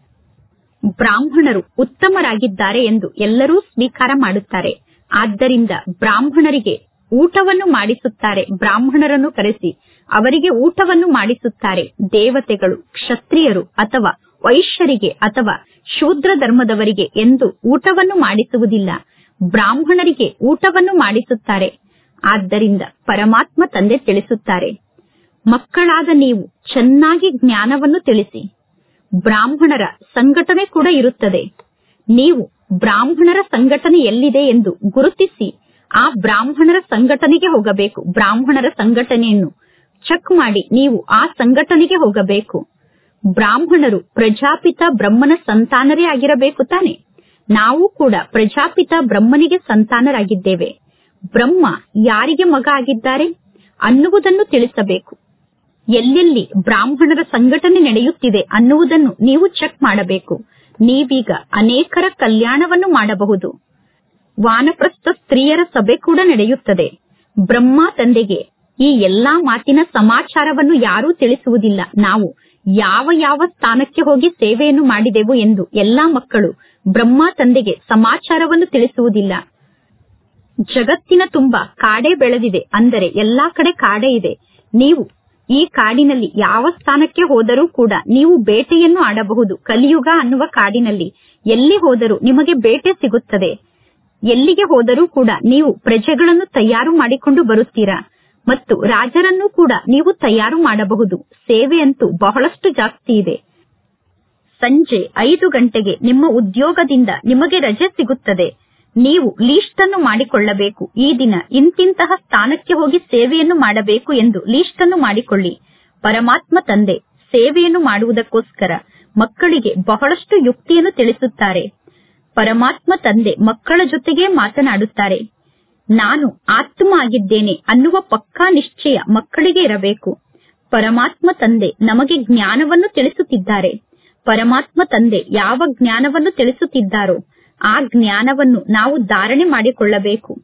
ಬ್ರಾಹ್ಮಣರು ಉತ್ತಮರಾಗಿದ್ದಾರೆ ಎಂದು ಎಲ್ಲರೂ ಸ್ವೀಕಾರ ಮಾಡುತ್ತಾರೆ ಆದ್ದರಿಂದ ಬ್ರಾಹ್ಮಣರಿಗೆ ಊಟವನ್ನು ಮಾಡಿಸುತ್ತಾರೆ ಬ್ರಾಹ್ಮಣರನ್ನು ಕರೆಸಿ ಅವರಿಗೆ ಊಟವನ್ನು ಮಾಡಿಸುತ್ತಾರೆ ದೇವತೆಗಳು ಕ್ಷತ್ರಿಯರು ಅಥವಾ ವೈಶ್ಯರಿಗೆ ಅಥವಾ ಶೂದ್ರ ಧರ್ಮದವರಿಗೆ ಎಂದು ಊಟವನ್ನು ಮಾಡಿಸುವುದಿಲ್ಲ ಬ್ರಾಹ್ಮಣರಿಗೆ ಊಟವನ್ನು ಮಾಡಿಸುತ್ತಾರೆ ಆದ್ದರಿಂದ ಪರಮಾತ್ಮ ತಂದೆ ತಿಳಿಸುತ್ತಾರೆ ಮಕ್ಕಳಾದ ನೀವು ಚೆನ್ನಾಗಿ ಜ್ಞಾನವನ್ನು ತಿಳಿಸಿ ಬ್ರಾಹ್ಮಣರ ಸಂಘಟನೆ ಕೂಡ ಇರುತ್ತದೆ ನೀವು ಬ್ರಾಹ್ಮಣರ ಸಂಘಟನೆ ಎಲ್ಲಿದೆ ಎಂದು ಗುರುತಿಸಿ ಆ ಬ್ರಾಹ್ಮಣರ ಸಂಘಟನೆಗೆ ಹೋಗಬೇಕು ಬ್ರಾಹ್ಮಣರ ಸಂಘಟನೆಯನ್ನು ಚೆಕ್ ಮಾಡಿ ನೀವು ಆ ಸಂಘಟನೆಗೆ ಹೋಗಬೇಕು ಬ್ರಾಹ್ಮಣರು ಪ್ರಜಾಪಿತ ಬ್ರಹ್ಮನ ಸಂತಾನರೇ ಆಗಿರಬೇಕು ತಾನೆ ನಾವು ಕೂಡ ಪ್ರಜಾಪಿತ ಬ್ರಹ್ಮನಿಗೆ ಸಂತಾನರಾಗಿದ್ದೇವೆ ಬ್ರಹ್ಮ ಯಾರಿಗೆ ಮಗ ಆಗಿದ್ದಾರೆ ಅನ್ನುವುದನ್ನು ತಿಳಿಸಬೇಕು ಎಲ್ಲೆಲ್ಲಿ ಬ್ರಾಹ್ಮಣರ ಸಂಘಟನೆ ನಡೆಯುತ್ತಿದೆ ಅನ್ನುವುದನ್ನು ನೀವು ಚೆಕ್ ಮಾಡಬೇಕು ನೀವೀಗ ಅನೇಕರ ಕಲ್ಯಾಣವನ್ನು ಮಾಡಬಹುದು ವಾನಪ್ರಸ್ಥ ಸ್ತ್ರೀಯರ ಸಭೆ ಕೂಡ ನಡೆಯುತ್ತದೆ ಬ್ರಹ್ಮ ತಂದೆಗೆ ಈ ಎಲ್ಲಾ ಮಾತಿನ ಸಮಾಚಾರವನ್ನು ಯಾರೂ ತಿಳಿಸುವುದಿಲ್ಲ ನಾವು ಯಾವ ಯಾವ ಸ್ಥಾನಕ್ಕೆ ಹೋಗಿ ಸೇವೆಯನ್ನು ಮಾಡಿದೆವು ಎಂದು ಎಲ್ಲಾ ಮಕ್ಕಳು ಬ್ರಹ್ಮ ತಂದೆಗೆ ಸಮಾಚಾರವನ್ನು ತಿಳಿಸುವುದಿಲ್ಲ ಜಗತ್ತಿನ ತುಂಬ ಕಾಡೇ ಬೆಳೆದಿದೆ ಅಂದರೆ ಎಲ್ಲಾ ಕಡೆ ಕಾಡೇ ಇದೆ ನೀವು ಈ ಕಾಡಿನಲ್ಲಿ ಯಾವ ಸ್ಥಾನಕ್ಕೆ ಹೋದರೂ ಕೂಡ ನೀವು ಬೇಟೆಯನ್ನು ಆಡಬಹುದು ಕಲಿಯುಗ ಅನ್ನುವ ಕಾಡಿನಲ್ಲಿ ಎಲ್ಲಿ ಹೋದರೂ ನಿಮಗೆ ಬೇಟೆ ಸಿಗುತ್ತದೆ ಎಲ್ಲಿಗೆ ಹೋದರೂ ಕೂಡ ನೀವು ಪ್ರಜೆಗಳನ್ನು ತಯಾರು ಮಾಡಿಕೊಂಡು ಬರುತ್ತೀರಾ ಮತ್ತು ರಾಜರನ್ನು ಕೂಡ ನೀವು ತಯಾರು ಮಾಡಬಹುದು ಸೇವೆಯಂತೂ ಬಹಳಷ್ಟು ಜಾಸ್ತಿ ಇದೆ ಸಂಜೆ ಐದು ಗಂಟೆಗೆ ನಿಮ್ಮ ಉದ್ಯೋಗದಿಂದ ನಿಮಗೆ ರಜೆ ಸಿಗುತ್ತದೆ ನೀವು ಲೀಸ್ಟ್ ಅನ್ನು ಮಾಡಿಕೊಳ್ಳಬೇಕು ಈ ದಿನ ಇಂತಿಂತಹ ಸ್ಥಾನಕ್ಕೆ ಹೋಗಿ ಸೇವೆಯನ್ನು ಮಾಡಬೇಕು ಎಂದು ಲೀಸ್ಟ್ ಅನ್ನು ಮಾಡಿಕೊಳ್ಳಿ ಪರಮಾತ್ಮ ತಂದೆ ಸೇವೆಯನ್ನು ಮಾಡುವುದಕ್ಕೋಸ್ಕರ ಮಕ್ಕಳಿಗೆ ಬಹಳಷ್ಟು ಯುಕ್ತಿಯನ್ನು ತಿಳಿಸುತ್ತಾರೆ ಪರಮಾತ್ಮ ತಂದೆ ಮಕ್ಕಳ ಜೊತೆಗೆ ಮಾತನಾಡುತ್ತಾರೆ ನಾನು ಆತ್ಮ ಆಗಿದ್ದೇನೆ ಅನ್ನುವ ಪಕ್ಕಾ ನಿಶ್ಚಯ ಮಕ್ಕಳಿಗೆ ಇರಬೇಕು ಪರಮಾತ್ಮ ತಂದೆ ನಮಗೆ ಜ್ಞಾನವನ್ನು ತಿಳಿಸುತ್ತಿದ್ದಾರೆ ಪರಮಾತ್ಮ ತಂದೆ ಯಾವ ಜ್ಞಾನವನ್ನು ತಿಳಿಸುತ್ತಿದ್ದಾರೋ ಆ ಜ್ಞಾನವನ್ನು ನಾವು ಧಾರಣೆ ಮಾಡಿಕೊಳ್ಳಬೇಕು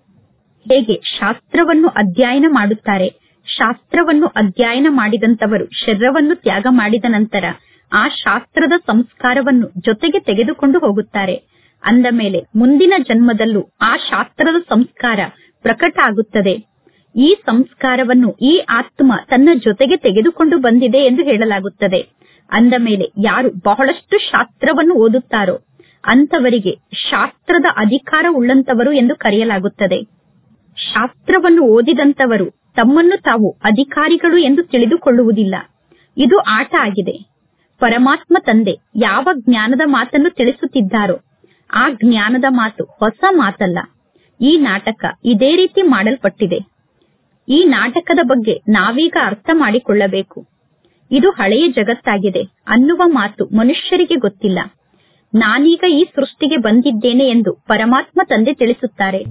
ಹೇಗೆ ಶಾಸ್ತ್ರವನ್ನು ಅಧ್ಯಯನ ಮಾಡುತ್ತಾರೆ ಶಾಸ್ತ್ರವನ್ನು ಅಧ್ಯಯನ ಮಾಡಿದಂತವರು ಶರೀರವನ್ನು ತ್ಯಾಗ ಮಾಡಿದ ನಂತರ ಆ ಶಾಸ್ತ್ರದ ಸಂಸ್ಕಾರವನ್ನು ಜೊತೆಗೆ ತೆಗೆದುಕೊಂಡು ಹೋಗುತ್ತಾರೆ ಅಂದ ಮೇಲೆ ಮುಂದಿನ ಜನ್ಮದಲ್ಲೂ ಆ ಶಾಸ್ತ್ರದ ಸಂಸ್ಕಾರ ಪ್ರಕಟ ಆಗುತ್ತದೆ ಈ ಸಂಸ್ಕಾರವನ್ನು ಈ ಆತ್ಮ ತನ್ನ ಜೊತೆಗೆ ತೆಗೆದುಕೊಂಡು ಬಂದಿದೆ ಎಂದು ಹೇಳಲಾಗುತ್ತದೆ ಅಂದ ಮೇಲೆ ಯಾರು ಬಹಳಷ್ಟು ಶಾಸ್ತ್ರವನ್ನು ಓದುತ್ತಾರೋ ಅಂತವರಿಗೆ ಶಾಸ್ತ್ರದ ಅಧಿಕಾರ ಉಳ್ಳಂತವರು ಎಂದು ಕರೆಯಲಾಗುತ್ತದೆ ಶಾಸ್ತ್ರವನ್ನು ಓದಿದಂತವರು ತಮ್ಮನ್ನು ತಾವು ಅಧಿಕಾರಿಗಳು ಎಂದು ತಿಳಿದುಕೊಳ್ಳುವುದಿಲ್ಲ ಇದು ಆಟ ಆಗಿದೆ ಪರಮಾತ್ಮ ತಂದೆ ಯಾವ ಜ್ಞಾನದ ಮಾತನ್ನು ತಿಳಿಸುತ್ತಿದ್ದಾರೋ ಆ ಜ್ಞಾನದ ಮಾತು ಹೊಸ ಮಾತಲ್ಲ ಈ ನಾಟಕ ಇದೇ ರೀತಿ ಮಾಡಲ್ಪಟ್ಟಿದೆ ಈ ನಾಟಕದ ಬಗ್ಗೆ ನಾವೀಗ ಅರ್ಥ ಮಾಡಿಕೊಳ್ಳಬೇಕು ಇದು ಹಳೆಯ ಜಗತ್ತಾಗಿದೆ ಅನ್ನುವ ಮಾತು ಮನುಷ್ಯರಿಗೆ ಗೊತ್ತಿಲ್ಲ ನಾನೀಗ ಈ ಸೃಷ್ಟಿಗೆ ಬಂದಿದ್ದೇನೆ ಎಂದು ಪರಮಾತ್ಮ ತಂದೆ ತಿಳಿಸುತ್ತಾರೆ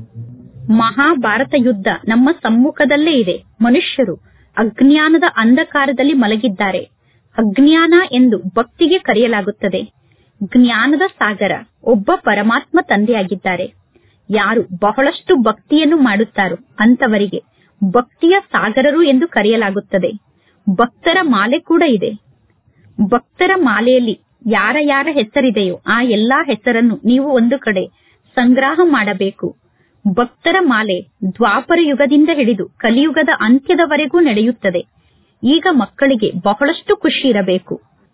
ಮಹಾಭಾರತ ಯುದ್ಧ ನಮ್ಮ ಸಮ್ಮುಖದಲ್ಲೇ ಇದೆ ಮನುಷ್ಯರು ಅಜ್ಞಾನದ ಅಂಧಕಾರದಲ್ಲಿ ಮಲಗಿದ್ದಾರೆ ಅಜ್ಞಾನ ಎಂದು ಭಕ್ತಿಗೆ ಕರೆಯಲಾಗುತ್ತದೆ ಜ್ಞಾನದ ಸಾಗರ ಒಬ್ಬ ಪರಮಾತ್ಮ ತಂದೆಯಾಗಿದ್ದಾರೆ ಯಾರು ಬಹಳಷ್ಟು ಭಕ್ತಿಯನ್ನು ಮಾಡುತ್ತಾರೋ ಅಂತವರಿಗೆ ಭಕ್ತಿಯ ಸಾಗರರು ಎಂದು ಕರೆಯಲಾಗುತ್ತದೆ ಭಕ್ತರ ಮಾಲೆ ಕೂಡ ಇದೆ ಭಕ್ತರ ಮಾಲೆಯಲ್ಲಿ ಯಾರ ಯಾರ ಹೆಸರಿದೆಯೋ ಆ ಎಲ್ಲಾ ಹೆಸರನ್ನು ನೀವು ಒಂದು ಕಡೆ ಸಂಗ್ರಹ ಮಾಡಬೇಕು ಭಕ್ತರ ಮಾಲೆ ದ್ವಾಪರ ಯುಗದಿಂದ ಹಿಡಿದು ಕಲಿಯುಗದ ಅಂತ್ಯದವರೆಗೂ ನಡೆಯುತ್ತದೆ ಈಗ ಮಕ್ಕಳಿಗೆ ಬಹಳಷ್ಟು ಖುಷಿ ಇರಬೇಕು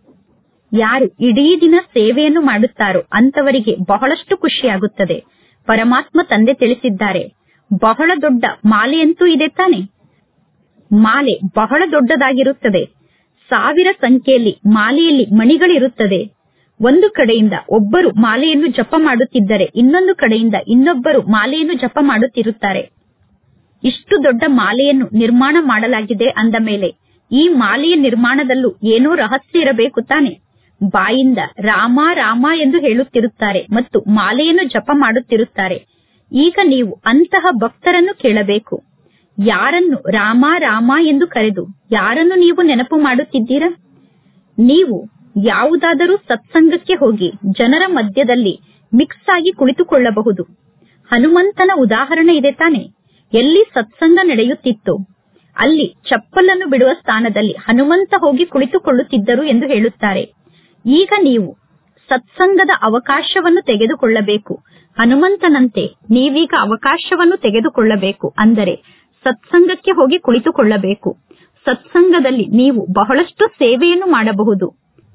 ಯಾರು ಇಡೀ ದಿನ ಸೇವೆಯನ್ನು ಮಾಡುತ್ತಾರೋ ಅಂತವರಿಗೆ ಬಹಳಷ್ಟು ಖುಷಿಯಾಗುತ್ತದೆ ಪರಮಾತ್ಮ ತಂದೆ ತಿಳಿಸಿದ್ದಾರೆ ಬಹಳ ದೊಡ್ಡ ಮಾಲೆಯಂತೂ ಇದೆ ತಾನೆ ಮಾಲೆ ಬಹಳ ದೊಡ್ಡದಾಗಿರುತ್ತದೆ ಸಾವಿರ ಸಂಖ್ಯೆಯಲ್ಲಿ ಮಾಲೆಯಲ್ಲಿ ಮಣಿಗಳಿರುತ್ತದೆ ಒಂದು ಕಡೆಯಿಂದ ಒಬ್ಬರು ಮಾಲೆಯನ್ನು ಜಪ ಮಾಡುತ್ತಿದ್ದರೆ ಇನ್ನೊಂದು ಕಡೆಯಿಂದ ಇನ್ನೊಬ್ಬರು ಮಾಲೆಯನ್ನು ಜಪ ಮಾಡುತ್ತಿರುತ್ತಾರೆ ಇಷ್ಟು ದೊಡ್ಡ ಮಾಲೆಯನ್ನು ನಿರ್ಮಾಣ ಮಾಡಲಾಗಿದೆ ಅಂದ ಮೇಲೆ ಈ ಮಾಲೆಯ ನಿರ್ಮಾಣದಲ್ಲೂ ಏನೋ ರಹಸ್ಯ ಇರಬೇಕು ತಾನೆ ಬಾಯಿಂದ ರಾಮ ರಾಮ ಎಂದು ಹೇಳುತ್ತಿರುತ್ತಾರೆ ಮತ್ತು ಮಾಲೆಯನ್ನು ಜಪ ಮಾಡುತ್ತಿರುತ್ತಾರೆ ಈಗ ನೀವು ಅಂತಹ ಭಕ್ತರನ್ನು ಕೇಳಬೇಕು ಯಾರನ್ನು ರಾಮ ರಾಮ ಎಂದು ಕರೆದು ಯಾರನ್ನು ನೀವು ನೆನಪು ಮಾಡುತ್ತಿದ್ದೀರಾ ನೀವು ಯಾವುದಾದರೂ ಸತ್ಸಂಗಕ್ಕೆ ಹೋಗಿ ಜನರ ಮಧ್ಯದಲ್ಲಿ ಮಿಕ್ಸ್ ಆಗಿ ಕುಳಿತುಕೊಳ್ಳಬಹುದು ಹನುಮಂತನ ಉದಾಹರಣೆ ಇದೆ ತಾನೆ ಎಲ್ಲಿ ಸತ್ಸಂಗ ನಡೆಯುತ್ತಿತ್ತೋ ಅಲ್ಲಿ ಚಪ್ಪಲನ್ನು ಬಿಡುವ ಸ್ಥಾನದಲ್ಲಿ ಹನುಮಂತ ಹೋಗಿ ಕುಳಿತುಕೊಳ್ಳುತ್ತಿದ್ದರು ಎಂದು ಹೇಳುತ್ತಾರೆ ಈಗ ನೀವು ಸತ್ಸಂಗದ ಅವಕಾಶವನ್ನು ತೆಗೆದುಕೊಳ್ಳಬೇಕು ಹನುಮಂತನಂತೆ ನೀವೀಗ ಅವಕಾಶವನ್ನು ತೆಗೆದುಕೊಳ್ಳಬೇಕು ಅಂದರೆ ಸತ್ಸಂಗಕ್ಕೆ ಹೋಗಿ ಕುಳಿತುಕೊಳ್ಳಬೇಕು ಸತ್ಸಂಗದಲ್ಲಿ ನೀವು ಬಹಳಷ್ಟು ಸೇವೆಯನ್ನು ಮಾಡಬಹುದು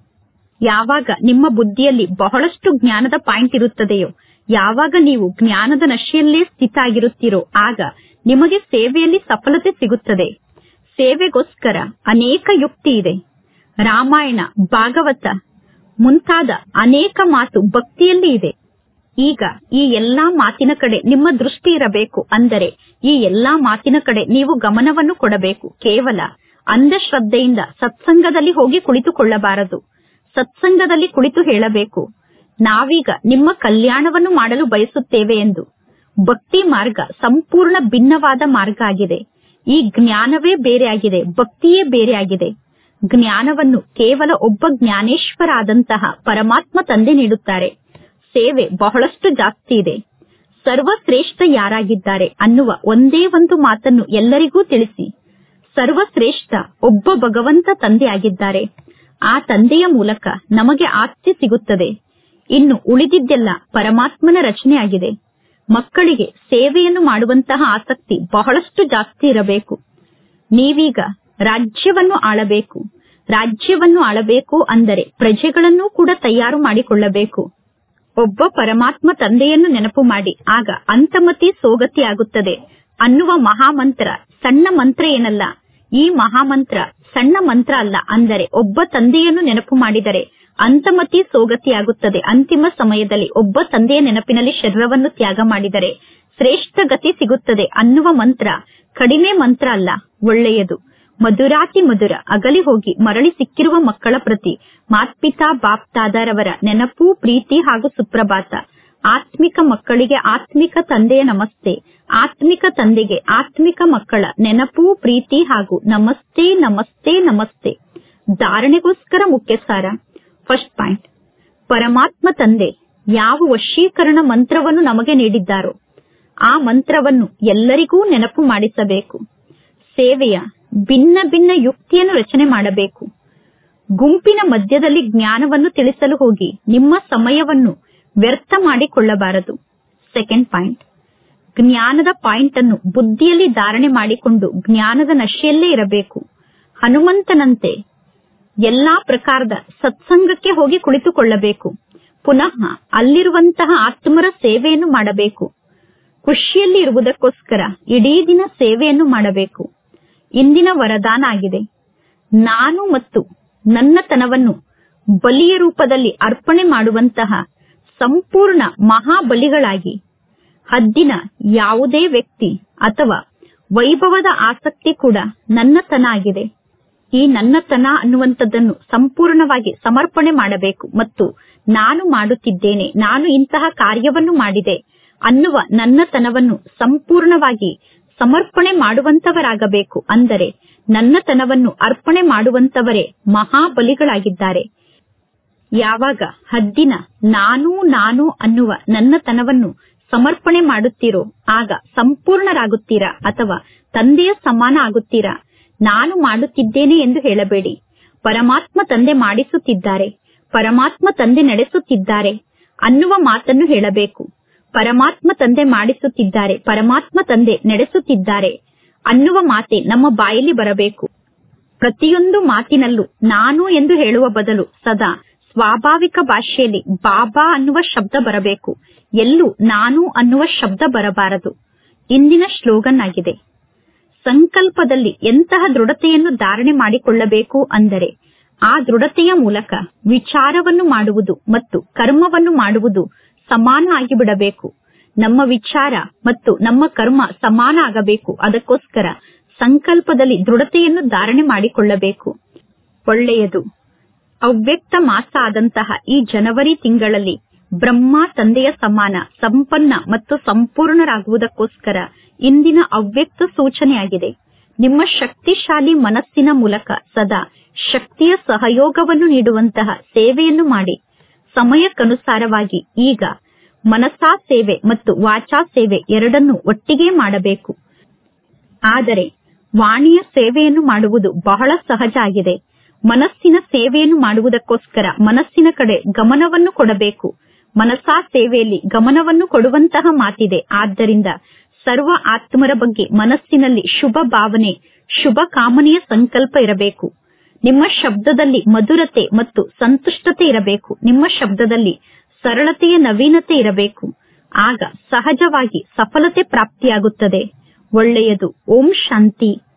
ಯಾವಾಗ ನಿಮ್ಮ ಬುದ್ಧಿಯಲ್ಲಿ ಬಹಳಷ್ಟು ಜ್ಞಾನದ ಪಾಯಿಂಟ್ ಇರುತ್ತದೆಯೋ ಯಾವಾಗ ನೀವು ಜ್ಞಾನದ ನಶೆಯಲ್ಲೇ ಸ್ಥಿತ ಆಗಿರುತ್ತೀರೋ ಆಗ ನಿಮಗೆ ಸೇವೆಯಲ್ಲಿ ಸಫಲತೆ ಸಿಗುತ್ತದೆ ಸೇವೆಗೋಸ್ಕರ ಅನೇಕ ಯುಕ್ತಿ ಇದೆ ರಾಮಾಯಣ ಭಾಗವತ ಮುಂತಾದ ಅನೇಕ ಮಾತು ಭಕ್ತಿಯಲ್ಲಿ ಇದೆ ಈಗ ಈ ಎಲ್ಲಾ ಮಾತಿನ ಕಡೆ ನಿಮ್ಮ ದೃಷ್ಟಿ ಇರಬೇಕು ಅಂದರೆ ಈ ಎಲ್ಲಾ ಮಾತಿನ ಕಡೆ ನೀವು ಗಮನವನ್ನು ಕೊಡಬೇಕು ಕೇವಲ ಅಂಧಶ್ರದ್ಧೆಯಿಂದ ಸತ್ಸಂಗದಲ್ಲಿ ಹೋಗಿ ಕುಳಿತುಕೊಳ್ಳಬಾರದು ಸತ್ಸಂಗದಲ್ಲಿ ಕುಳಿತು ಹೇಳಬೇಕು ನಾವೀಗ ನಿಮ್ಮ ಕಲ್ಯಾಣವನ್ನು ಮಾಡಲು ಬಯಸುತ್ತೇವೆ ಎಂದು ಭಕ್ತಿ ಮಾರ್ಗ ಸಂಪೂರ್ಣ ಭಿನ್ನವಾದ ಮಾರ್ಗ ಆಗಿದೆ ಈ ಜ್ಞಾನವೇ ಬೇರೆ ಆಗಿದೆ ಭಕ್ತಿಯೇ ಬೇರೆ ಆಗಿದೆ ಜ್ಞಾನವನ್ನು ಕೇವಲ ಒಬ್ಬ ಜ್ಞಾನೇಶ್ವರ ಆದಂತಹ ಪರಮಾತ್ಮ ತಂದೆ ನೀಡುತ್ತಾರೆ ಸೇವೆ ಬಹಳಷ್ಟು ಜಾಸ್ತಿ ಇದೆ ಸರ್ವಶ್ರೇಷ್ಠ ಯಾರಾಗಿದ್ದಾರೆ ಅನ್ನುವ ಒಂದೇ ಒಂದು ಮಾತನ್ನು ಎಲ್ಲರಿಗೂ ತಿಳಿಸಿ ಸರ್ವಶ್ರೇಷ್ಠ ಒಬ್ಬ ಭಗವಂತ ತಂದೆ ಆಗಿದ್ದಾರೆ ಆ ತಂದೆಯ ಮೂಲಕ ನಮಗೆ ಆಸ್ತಿ ಸಿಗುತ್ತದೆ ಇನ್ನು ಉಳಿದಿದ್ದೆಲ್ಲ ಪರಮಾತ್ಮನ ರಚನೆಯಾಗಿದೆ ಮಕ್ಕಳಿಗೆ ಸೇವೆಯನ್ನು ಮಾಡುವಂತಹ ಆಸಕ್ತಿ ಬಹಳಷ್ಟು ಜಾಸ್ತಿ ಇರಬೇಕು ನೀವೀಗ ರಾಜ್ಯವನ್ನು ಆಳಬೇಕು ರಾಜ್ಯವನ್ನು ಆಳಬೇಕು ಅಂದರೆ ಪ್ರಜೆಗಳನ್ನು ಕೂಡ ತಯಾರು ಮಾಡಿಕೊಳ್ಳಬೇಕು ಒಬ್ಬ ಪರಮಾತ್ಮ ತಂದೆಯನ್ನು ನೆನಪು ಮಾಡಿ ಆಗ ಅಂತಮತಿ ಸೋಗತಿ ಆಗುತ್ತದೆ ಅನ್ನುವ ಮಹಾಮಂತ್ರ ಸಣ್ಣ ಮಂತ್ರ ಏನಲ್ಲ ಈ ಮಹಾಮಂತ್ರ ಸಣ್ಣ ಮಂತ್ರ ಅಲ್ಲ ಅಂದರೆ ಒಬ್ಬ ತಂದೆಯನ್ನು ನೆನಪು ಮಾಡಿದರೆ ಅಂತಮತಿ ಸೋಗತಿಯಾಗುತ್ತದೆ ಅಂತಿಮ ಸಮಯದಲ್ಲಿ ಒಬ್ಬ ತಂದೆಯ ನೆನಪಿನಲ್ಲಿ ಶರೀರವನ್ನು ತ್ಯಾಗ ಮಾಡಿದರೆ ಶ್ರೇಷ್ಠ ಗತಿ ಸಿಗುತ್ತದೆ ಅನ್ನುವ ಮಂತ್ರ ಕಡಿಮೆ ಮಂತ್ರ ಅಲ್ಲ ಒಳ್ಳೆಯದು ಮಧುರಾತಿ ಮಧುರ ಅಗಲಿ ಹೋಗಿ ಮರಳಿ ಸಿಕ್ಕಿರುವ ಮಕ್ಕಳ ಪ್ರತಿ ಮಾತ್ಪಿತಾ ಬಾಪ್ ತಾದಾರವರ ನೆನಪು ಪ್ರೀತಿ ಹಾಗೂ ಸುಪ್ರಭಾತ ಆತ್ಮಿಕ ಮಕ್ಕಳಿಗೆ ಆತ್ಮಿಕ ತಂದೆಯ ನಮಸ್ತೆ ಆತ್ಮಿಕ ತಂದೆಗೆ ಆತ್ಮಿಕ ಮಕ್ಕಳ ನೆನಪು ಪ್ರೀತಿ ಹಾಗೂ ನಮಸ್ತೆ ನಮಸ್ತೆ ನಮಸ್ತೆ ಧಾರಣೆಗೋಸ್ಕರ ಮುಖ್ಯ ಸಾರ ಫಸ್ಟ್ ಪಾಯಿಂಟ್ ಪರಮಾತ್ಮ ತಂದೆ ಯಾವ ವಶೀಕರಣ ಮಂತ್ರವನ್ನು ನಮಗೆ ನೀಡಿದ್ದಾರೋ ಆ ಮಂತ್ರವನ್ನು ಎಲ್ಲರಿಗೂ ನೆನಪು ಮಾಡಿಸಬೇಕು ಸೇವೆಯ ಭಿನ್ನ ಭಿನ್ನ ಯುಕ್ತಿಯನ್ನು ರಚನೆ ಮಾಡಬೇಕು ಗುಂಪಿನ ಮಧ್ಯದಲ್ಲಿ ಜ್ಞಾನವನ್ನು ತಿಳಿಸಲು ಹೋಗಿ ನಿಮ್ಮ ಸಮಯವನ್ನು ವ್ಯರ್ಥ ಮಾಡಿಕೊಳ್ಳಬಾರದು ಸೆಕೆಂಡ್ ಪಾಯಿಂಟ್ ಜ್ಞಾನದ ಪಾಯಿಂಟ್ ಅನ್ನು ಬುದ್ಧಿಯಲ್ಲಿ ಧಾರಣೆ ಮಾಡಿಕೊಂಡು ಜ್ಞಾನದ ನಶೆಯಲ್ಲೇ ಇರಬೇಕು ಹನುಮಂತನಂತೆ ಎಲ್ಲಾ ಪ್ರಕಾರದ ಸತ್ಸಂಗಕ್ಕೆ ಹೋಗಿ ಕುಳಿತುಕೊಳ್ಳಬೇಕು ಪುನಃ ಅಲ್ಲಿರುವಂತಹ ಆತ್ಮರ ಸೇವೆಯನ್ನು ಮಾಡಬೇಕು ಖುಷಿಯಲ್ಲಿ ಇರುವುದಕ್ಕೋಸ್ಕರ ಇಡೀ ದಿನ ಸೇವೆಯನ್ನು ಮಾಡಬೇಕು ಇಂದಿನ ವರದಾನ ಆಗಿದೆ ನಾನು ಮತ್ತು ನನ್ನತನವನ್ನು ಬಲಿಯ ರೂಪದಲ್ಲಿ ಅರ್ಪಣೆ ಮಾಡುವಂತಹ ಸಂಪೂರ್ಣ ಮಹಾಬಲಿಗಳಾಗಿ ಹದ್ದಿನ ಯಾವುದೇ ವ್ಯಕ್ತಿ ಅಥವಾ ವೈಭವದ ಆಸಕ್ತಿ ಕೂಡ ನನ್ನತನ ಆಗಿದೆ ಈ ನನ್ನತನ ಅನ್ನುವಂಥದ್ದನ್ನು ಸಂಪೂರ್ಣವಾಗಿ ಸಮರ್ಪಣೆ ಮಾಡಬೇಕು ಮತ್ತು ನಾನು ಮಾಡುತ್ತಿದ್ದೇನೆ ನಾನು ಇಂತಹ ಕಾರ್ಯವನ್ನು ಮಾಡಿದೆ ಅನ್ನುವ ನನ್ನತನವನ್ನು ಸಂಪೂರ್ಣವಾಗಿ ಸಮರ್ಪಣೆ ಮಾಡುವಂತವರಾಗಬೇಕು ಅಂದರೆ ನನ್ನತನವನ್ನು ಅರ್ಪಣೆ ಮಾಡುವಂತವರೇ ಮಹಾಬಲಿಗಳಾಗಿದ್ದಾರೆ ಯಾವಾಗ ಹದ್ದಿನ ನಾನು ನಾನು ಅನ್ನುವ ನನ್ನತನವನ್ನು ಸಮರ್ಪಣೆ ಮಾಡುತ್ತೀರೋ ಆಗ ಸಂಪೂರ್ಣರಾಗುತ್ತೀರಾ ಅಥವಾ ತಂದೆಯ ಸಮಾನ ಆಗುತ್ತೀರಾ ನಾನು ಮಾಡುತ್ತಿದ್ದೇನೆ ಎಂದು ಹೇಳಬೇಡಿ ಪರಮಾತ್ಮ ತಂದೆ ಮಾಡಿಸುತ್ತಿದ್ದಾರೆ ಪರಮಾತ್ಮ ತಂದೆ ನಡೆಸುತ್ತಿದ್ದಾರೆ ಅನ್ನುವ ಮಾತನ್ನು ಹೇಳಬೇಕು ಪರಮಾತ್ಮ ತಂದೆ ಮಾಡಿಸುತ್ತಿದ್ದಾರೆ ಪರಮಾತ್ಮ ತಂದೆ ನಡೆಸುತ್ತಿದ್ದಾರೆ ಅನ್ನುವ ಮಾತೆ ನಮ್ಮ ಬಾಯಲ್ಲಿ ಬರಬೇಕು ಪ್ರತಿಯೊಂದು ಮಾತಿನಲ್ಲೂ ನಾನು ಎಂದು ಹೇಳುವ ಬದಲು ಸದಾ ಸ್ವಾಭಾವಿಕ ಭಾಷೆಯಲ್ಲಿ ಬಾಬಾ ಅನ್ನುವ ಶಬ್ದ ಬರಬೇಕು ಎಲ್ಲೂ ನಾನು ಅನ್ನುವ ಶಬ್ದ ಬರಬಾರದು ಇಂದಿನ ಶ್ಲೋಗನ್ ಆಗಿದೆ ಸಂಕಲ್ಪದಲ್ಲಿ ಎಂತಹ ದೃಢತೆಯನ್ನು ಧಾರಣೆ ಮಾಡಿಕೊಳ್ಳಬೇಕು ಅಂದರೆ ಆ ದೃಢತೆಯ ಮೂಲಕ ವಿಚಾರವನ್ನು ಮಾಡುವುದು ಮತ್ತು ಕರ್ಮವನ್ನು ಮಾಡುವುದು ಸಮಾನ ಆಗಿಬಿಡಬೇಕು ನಮ್ಮ ವಿಚಾರ ಮತ್ತು ನಮ್ಮ ಕರ್ಮ ಸಮಾನ ಆಗಬೇಕು ಅದಕ್ಕೋಸ್ಕರ ಸಂಕಲ್ಪದಲ್ಲಿ ದೃಢತೆಯನ್ನು ಧಾರಣೆ ಮಾಡಿಕೊಳ್ಳಬೇಕು ಒಳ್ಳೆಯದು ಅವ್ಯಕ್ತ ಮಾಸ ಆದಂತಹ ಈ ಜನವರಿ ತಿಂಗಳಲ್ಲಿ ಬ್ರಹ್ಮ ತಂದೆಯ ಸಮಾನ ಸಂಪನ್ನ ಮತ್ತು ಸಂಪೂರ್ಣರಾಗುವುದಕ್ಕೋಸ್ಕರ ಇಂದಿನ ಅವ್ಯಕ್ತ ಸೂಚನೆಯಾಗಿದೆ ನಿಮ್ಮ ಶಕ್ತಿಶಾಲಿ ಮನಸ್ಸಿನ ಮೂಲಕ ಸದಾ ಶಕ್ತಿಯ ಸಹಯೋಗವನ್ನು ನೀಡುವಂತಹ ಸೇವೆಯನ್ನು ಮಾಡಿ ಸಮಯಕ್ಕನುಸಾರವಾಗಿ ಈಗ ಮನಸಾ ಸೇವೆ ಮತ್ತು ವಾಚಾ ಸೇವೆ ಎರಡನ್ನೂ ಒಟ್ಟಿಗೆ ಮಾಡಬೇಕು ಆದರೆ ವಾಣಿಯ ಸೇವೆಯನ್ನು ಮಾಡುವುದು ಬಹಳ ಸಹಜ ಆಗಿದೆ ಮನಸ್ಸಿನ ಸೇವೆಯನ್ನು ಮಾಡುವುದಕ್ಕೋಸ್ಕರ ಮನಸ್ಸಿನ ಕಡೆ ಗಮನವನ್ನು ಕೊಡಬೇಕು ಮನಸಾ ಸೇವೆಯಲ್ಲಿ ಗಮನವನ್ನು ಕೊಡುವಂತಹ ಮಾತಿದೆ ಆದ್ದರಿಂದ ಸರ್ವ ಆತ್ಮರ ಬಗ್ಗೆ ಮನಸ್ಸಿನಲ್ಲಿ ಶುಭ ಭಾವನೆ ಶುಭ ಕಾಮನೆಯ ಸಂಕಲ್ಪ ಇರಬೇಕು ನಿಮ್ಮ ಶಬ್ದದಲ್ಲಿ ಮಧುರತೆ ಮತ್ತು ಸಂತುಷ್ಟತೆ ಇರಬೇಕು ನಿಮ್ಮ ಶಬ್ದದಲ್ಲಿ ಸರಳತೆಯ ನವೀನತೆ ಇರಬೇಕು ಆಗ ಸಹಜವಾಗಿ ಸಫಲತೆ ಪ್ರಾಪ್ತಿಯಾಗುತ್ತದೆ ಒಳ್ಳೆಯದು ಓಂ ಶಾಂತಿ